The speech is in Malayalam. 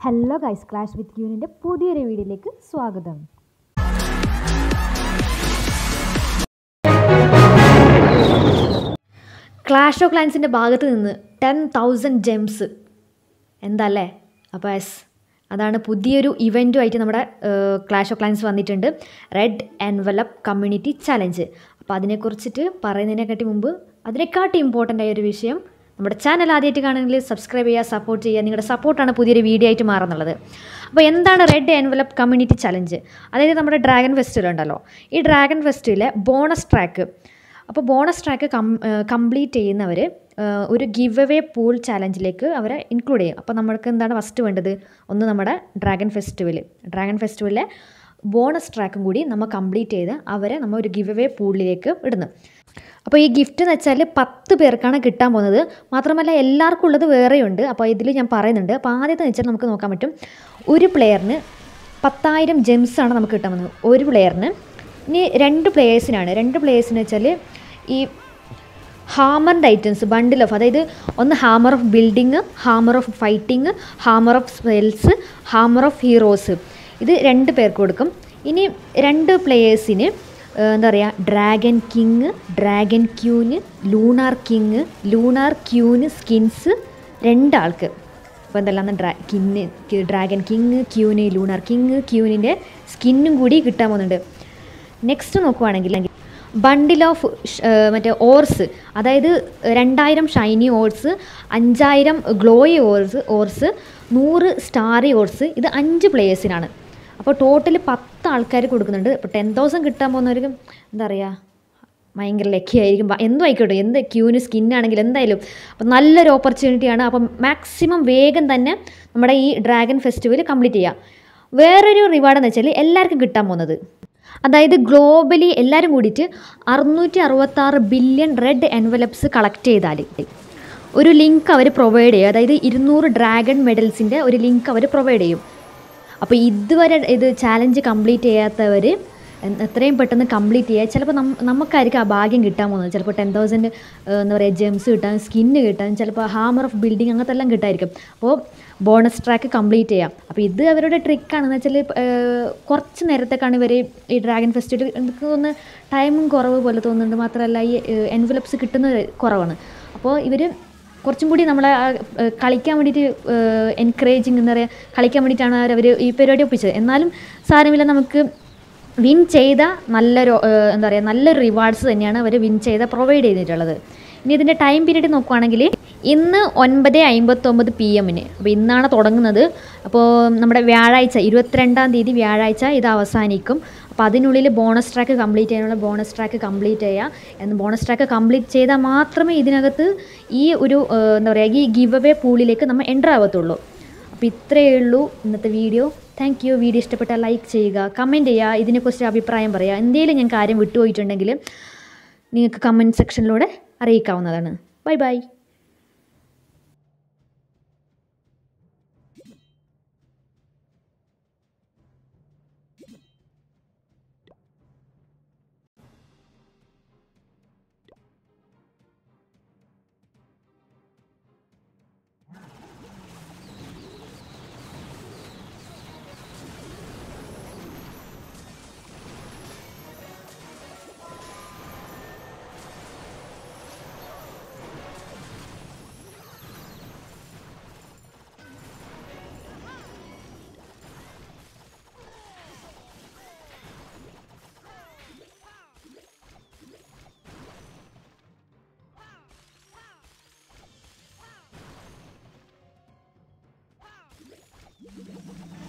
ഹലോ ഗൈസ് ക്ലാഷ് വിത്ത് ക്യൂനിൻ്റെ പുതിയൊരു വീഡിയോയിലേക്ക് സ്വാഗതം ക്ലാഷ് ഓഫ് ക്ലൈൻസിൻ്റെ ഭാഗത്ത് നിന്ന് ടെൻ തൗസൻഡ് ജെംസ് എന്താ അല്ലേ അപ്പോൾ എസ് അതാണ് പുതിയൊരു ഇവൻറ്റുമായിട്ട് നമ്മുടെ ക്ലാഷ് ഓഫ് ക്ലൈൻസ് വന്നിട്ടുണ്ട് റെഡ് എൻവലപ്പ് കമ്മ്യൂണിറ്റി ചലഞ്ച് അപ്പോൾ അതിനെക്കുറിച്ചിട്ട് പറയുന്നതിനെക്കാട്ടി മുമ്പ് അതിനെക്കാട്ടി ഇമ്പോർട്ടൻ്റ് ആയ ഒരു വിഷയം നമ്മുടെ ചാനൽ ആദ്യമായിട്ട് കാണുമെങ്കിൽ സബ്സ്ക്രൈബ് ചെയ്യുക സപ്പോർട്ട് ചെയ്യുക നിങ്ങളുടെ സപ്പോർട്ടാണ് പുതിയൊരു വീഡിയോ ആയിട്ട് മാറുന്നുള്ളത് അപ്പോൾ എന്താണ് റെഡ് എൻവലപ്പ് കമ്മ്യൂണിറ്റി ചലഞ്ച് അതായത് നമ്മുടെ ഡ്രാഗൺ ഫെസ്റ്റിവൽ ഉണ്ടല്ലോ ഈ ഡ്രാഗൺ ഫെസ്റ്റിവലിലെ ബോണസ് ട്രാക്ക് അപ്പോൾ ബോണസ് ട്രാക്ക് കം കംപ്ലീറ്റ് ചെയ്യുന്നവർ ഒരു ഗിവ് അവേ പൂൾ ചാലഞ്ചിലേക്ക് അവരെ ഇൻക്ലൂഡ് ചെയ്യും അപ്പോൾ നമ്മൾക്ക് എന്താണ് ഫസ്റ്റ് വേണ്ടത് ഒന്ന് നമ്മുടെ ഡ്രാഗൺ ഫെസ്റ്റിവൽ ഡ്രാഗൺ ഫെസ്റ്റിവലിലെ ബോണസ് ട്രാക്കും കൂടി നമ്മൾ കംപ്ലീറ്റ് ചെയ്ത് അവരെ നമ്മൾ ഒരു ഗിവ് അവേ പൂളിലേക്ക് ഇടുന്നു അപ്പോൾ ഈ ഗിഫ്റ്റ് എന്ന് വെച്ചാൽ പത്ത് പേർക്കാണ് കിട്ടാൻ പോകുന്നത് മാത്രമല്ല എല്ലാവർക്കും ഉള്ളത് വേറെയുണ്ട് അപ്പോൾ ഇതിൽ ഞാൻ പറയുന്നുണ്ട് അപ്പോൾ ആദ്യത്തെ വെച്ചാൽ നമുക്ക് നോക്കാൻ പറ്റും ഒരു പ്ലെയറിന് പത്തായിരം ജെംസാണ് നമുക്ക് കിട്ടാൻ പോകുന്നത് ഒരു പ്ലെയറിന് ഇനി രണ്ട് പ്ലേയേഴ്സിനാണ് രണ്ട് പ്ലേയേഴ്സിന് വെച്ചാൽ ഈ ഹാമറിൻ്റെ ഐറ്റംസ് ബണ്ടിൽ ഓഫ് അതായത് ഒന്ന് hammer of building hammer of fighting hammer of spells hammer of heroes ഇത് രണ്ട് പേർക്ക് കൊടുക്കും ഇനി രണ്ട് പ്ലേയേഴ്സിന് എന്താ പറയുക dragon king dragon queen lunar king lunar queen skins രണ്ടാൾക്ക് അപ്പോൾ എന്തെല്ലാം ഡ്രാ കിന്ന് dragon king queen lunar king ക്യൂനിൻ്റെ സ്കിന്നും കൂടി കിട്ടാൻ പോകുന്നുണ്ട് നെക്സ്റ്റ് നോക്കുവാണെങ്കിൽ ബണ്ടിൽ ഓഫ് മറ്റേ ഓർസ് അതായത് രണ്ടായിരം ഷൈനി ഓർസ് അഞ്ചായിരം ഗ്ലോയി ഓർസ് ഓർസ് നൂറ് സ്റ്റാറി ഓർസ് ഇത് അഞ്ച് പ്ലേയേഴ്സിനാണ് അപ്പോൾ ടോട്ടൽ പത്ത് ആൾക്കാർ കൊടുക്കുന്നുണ്ട് ഇപ്പോൾ ടെൻ തൗസൻഡ് കിട്ടാൻ പോകുന്നവർക്ക് എന്താ പറയുക ഭയങ്കര ലക്കി ആയിരിക്കും എന്തും ആയിക്കോട്ടെ എന്ത് ക്യൂന് സ്കിന്നാണെങ്കിൽ എന്തായാലും അപ്പം നല്ലൊരു ഓപ്പർച്യൂണിറ്റിയാണ് അപ്പം മാക്സിമം വേഗം തന്നെ നമ്മുടെ ഈ ഡ്രാഗൺ ഫെസ്റ്റിവൽ കംപ്ലീറ്റ് ചെയ്യുക വേറൊരു റിവാർഡ് എന്ന് വെച്ചാൽ എല്ലാവർക്കും കിട്ടാൻ പോകുന്നത് അതായത് ഗ്ലോബലി എല്ലാവരും കൂടിയിട്ട് അറുന്നൂറ്റി അറുപത്താറ് ബില്യൺ റെഡ് എൻവലപ്സ് കളക്ട് ചെയ്താൽ ഒരു ലിങ്ക് അവർ പ്രൊവൈഡ് ചെയ്യും അതായത് ഇരുന്നൂറ് ഡ്രാഗൺ മെഡൽസിൻ്റെ ഒരു ലിങ്ക് അവർ പ്രൊവൈഡ് ചെയ്യും അപ്പോൾ ഇതുവരെ ഇത് ചാലഞ്ച് കംപ്ലീറ്റ് ചെയ്യാത്തവർ എത്രയും പെട്ടെന്ന് കംപ്ലീറ്റ് ചെയ്യുക ചിലപ്പോൾ നം നമുക്കായിരിക്കും ആ ഭാഗ്യം കിട്ടാൻ പോകുന്നത് ചിലപ്പോൾ ടെൻ തൗസൻഡ് എന്താ പറയുക ജെംസ് കിട്ടാൻ സ്കിന്ന് കിട്ടാൻ ചിലപ്പോൾ ഹാമർ ഓഫ് ബിൽഡിംഗ് അങ്ങനത്തെ എല്ലാം കിട്ടായിരിക്കും അപ്പോൾ ബോണസ് ട്രാക്ക് കംപ്ലീറ്റ് ചെയ്യാം അപ്പോൾ ഇത് അവരുടെ ട്രിക്കാണെന്ന് വെച്ചാൽ കുറച്ച് നേരത്തേക്കാണ് ഇവർ ഈ ഡ്രാഗൺ ഫെസ്റ്റിവൽ എനിക്ക് തോന്നുന്നു ടൈമും കുറവ് പോലെ തോന്നുന്നുണ്ട് മാത്രമല്ല ഈ എൻവലപ്സ് കിട്ടുന്നത് കുറവാണ് അപ്പോൾ ഇവർ കുറച്ചും കൂടി നമ്മളെ കളിക്കാൻ വേണ്ടിയിട്ട് എൻകറേജിങ് എന്താ പറയുക കളിക്കാൻ വേണ്ടിയിട്ടാണ് അവർ ഈ പരിപാടി ഒപ്പിച്ചത് എന്നാലും സാരമില്ല നമുക്ക് വിൻ ചെയ്ത നല്ലൊരു എന്താ പറയുക നല്ലൊരു റിവാർഡ്സ് തന്നെയാണ് അവർ വിൻ ചെയ്ത പ്രൊവൈഡ് ചെയ്തിട്ടുള്ളത് ഇനി ഇതിൻ്റെ ടൈം പീരീഡ് നോക്കുവാണെങ്കിൽ ഇന്ന് ഒൻപത് അമ്പത്തൊമ്പത് പി എമ്മിന് അപ്പോൾ ഇന്നാണ് തുടങ്ങുന്നത് അപ്പോൾ നമ്മുടെ വ്യാഴാഴ്ച ഇരുപത്തിരണ്ടാം തീയതി വ്യാഴാഴ്ച ഇത് അവസാനിക്കും അപ്പോൾ അതിനുള്ളിൽ ബോണസ് ട്രാക്ക് കംപ്ലീറ്റ് ചെയ്യാനുള്ള ബോണസ് ട്രാക്ക് കംപ്ലീറ്റ് ചെയ്യുക എന്ന് ബോണസ് ട്രാക്ക് കംപ്ലീറ്റ് ചെയ്താൽ മാത്രമേ ഇതിനകത്ത് ഈ ഒരു എന്താ പറയുക ഈ ഗിവ് അവേ പൂളിലേക്ക് നമ്മൾ എൻ്റർ ആവത്തുള്ളൂ അപ്പോൾ ഇത്രയേ ഉള്ളൂ ഇന്നത്തെ വീഡിയോ താങ്ക് യു വീഡിയോ ഇഷ്ടപ്പെട്ടാൽ ലൈക്ക് ചെയ്യുക കമൻറ്റ് ചെയ്യുക ഇതിനെക്കുറിച്ച് അഭിപ്രായം പറയുക എന്തെങ്കിലും ഞാൻ കാര്യം വിട്ടുപോയിട്ടുണ്ടെങ്കിൽ നിങ്ങൾക്ക് കമൻറ്റ് സെക്ഷനിലൂടെ അറിയിക്കാവുന്നതാണ് ബൈ ബൈ Wow.